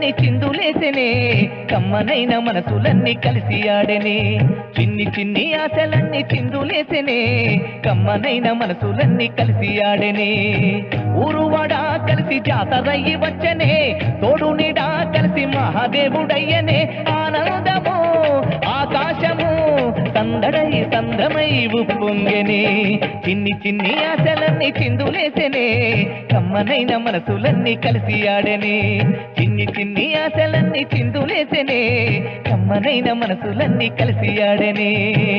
చిందులేసెనే కమ్మనైన మనసులన్నీ కలిసి ఆడెనే చిన్ని చిన్ని ఆశలన్నీ చిందులేసెనే కమ్మనైన మనసులన్నీ కలిసి ఆడెనే ఊరువాడ కలిసి జాతరయ్యి వచ్చనే తోడు నీడా కలిసి మహాదేవుడయ్యనే ఆనందము ఆకాశము సందడై సందమై ఉప్పొంగెనే చిన్ని చిన్ని ఆశలన్నీ చిందులేసెనే కమ్మనైన మనసులన్నీ కలిసి ఆడెనే చిన్ని చిన్ని ఆశలన్నీ చిందులేసెనే కమ్మనైన మనసులన్నీ కలిసి ఆడెనే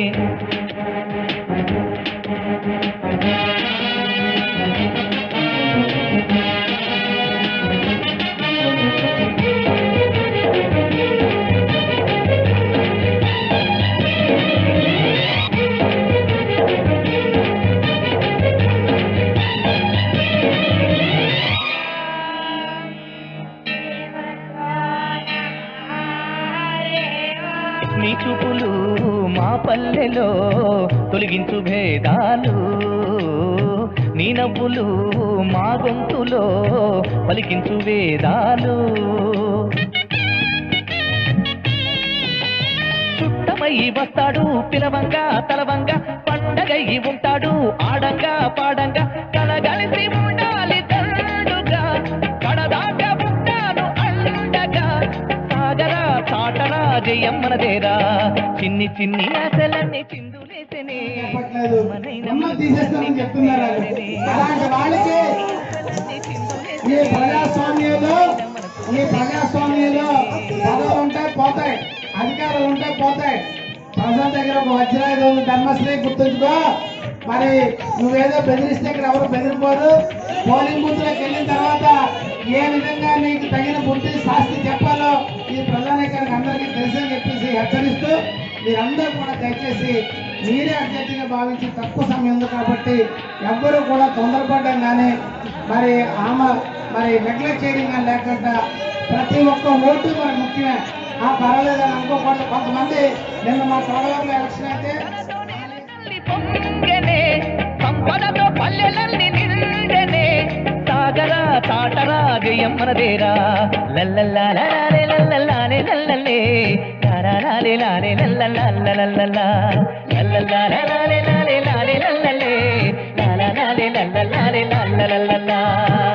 నీ చూపులు మా పల్లెలో తొలగించు భేదాలు నీ నవ్వులు మా గొంతులో పలికించు వేదాలు చుట్టమై వస్తాడు పిలవంగా తలవంగా పండగై ఉంటాడు ఆడంగా పాడంగా కలగలిసి ఉండాలి తండుగా కడదాకా ఉంటాను అండగా సాగరా చాటరా జయమ్మనదేరా చిన్ని చిన్ని ఆశలన్నీ చిందులేసెనే చెప్పట్లేదు బొమ్మలు తీసేస్తామని చెప్తున్నారు వాళ్ళు. అలాంటి వాళ్ళకి ఈ ప్రజాస్వామ్యంలో ఈ ప్రజాస్వామ్యంలో పదవులు ఉంటాయి పోతాయి అధికారాలు ఉంటాయి పోతాయి ప్రజల దగ్గర ఒక వజ్రాయుధం ఉంది ధర్మశ్రీ గుర్తుంచుకో మరి నువ్వేదో బెదిరిస్తే ఇక్కడ ఎవరు బెదిరిపోరు పోలింగ్ బూత్ లోకి వెళ్ళిన తర్వాత ఏ విధంగా నీకు తగిన బుద్ధి శాస్తి చెప్పాలో ఈ ప్రధానికానికి అందరికీ తెలుసని చెప్పేసి హెచ్చరిస్తూ మీరందరూ కూడా దయచేసి మీరే అభ్యర్థిగా భావించి తక్కువ సమయం ఉంది కాబట్టి ఎవ్వరూ కూడా తొందరపడ్డం కానీ మరి ఆమె మరి నెగ్లెక్ట్ చేయడం కానీ లేకుండా ప్రతి ఒక్క ఓటు మరి ముఖ్యమే ఆ పర్వాలేదు అని అనుకోకూడదు కొంతమంది నిన్న మా తోడవరంలో ఎలక్షన్ అయితే తల్లి పొంగెనే సంపదతో పల్లెలన్నీ నిండెనే సాగరా తాటరా జయమ్మనదేరా లల్లల్లాలే లల్లల్లాలే లల్లలే లారాలే లాలే లల్లల్లాలల్లల్లా లల్లల్లాలే లాలే లాలే లల్లలే లాలాలే లల్లల్లాలే లల్లలల్లలా